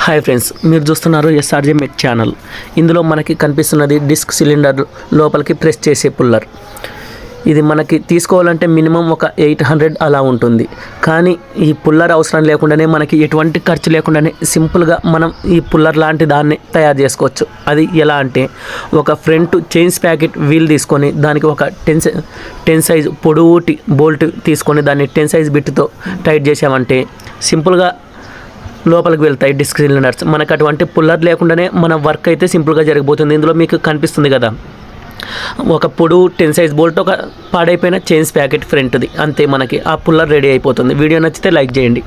hi friends మీరు చూస్తున్నారు SRJ మెక్ channel ఇందులో మనకి కనిపిస్తున్నది డిస్క్ సిలిండర్ లోపలికి ప్రెస్ చేసే పుల్లర్ ఇది మనకి తీసుకోవాలంటే మినిమం ఒక ఎయిట్ హండ్రెడ్ అలా ఉంటుంది కానీ ఈ పుల్లర్ అవసరం లేకుండానే మనకి ఎటువంటి ఖర్చు లేకుండానే సింపుల్గా మనం ఈ పుల్లర్ లాంటి దాన్ని తయారు చేసుకోవచ్చు అది ఎలా అంటే ఒక ఫ్రంట్ చైన్స్ ప్యాకెట్ వీల్ తీసుకొని దానికి ఒక టెన్ సై- టెన్ సైజ్ పొడవుటి బోల్ట్ తీసుకొని దాన్ని టెన్ సైజ్ బిట్తో టైట్ చేసామంటే సింపుల్గా లోపలికి వెళ్తాయి డిస్క్ సిలిండర్స్ మనకు అటువంటి పుల్లర్ లేకుండానే మన వర్క్ అయితే సింపుల్గా జరిగిపోతుంది ఇందులో మీకు కనిపిస్తుంది కదా ఒక పొడు టెన్ సైజ్ బోల్ట్ ఒక పాడైపోయిన చైన్స్ ప్యాకెట్ ఫ్రంట్ది అంతే మనకి ఆ పుల్లర్ రెడీ అయిపోతుంది వీడియో నచ్చితే లైక్ చేయండి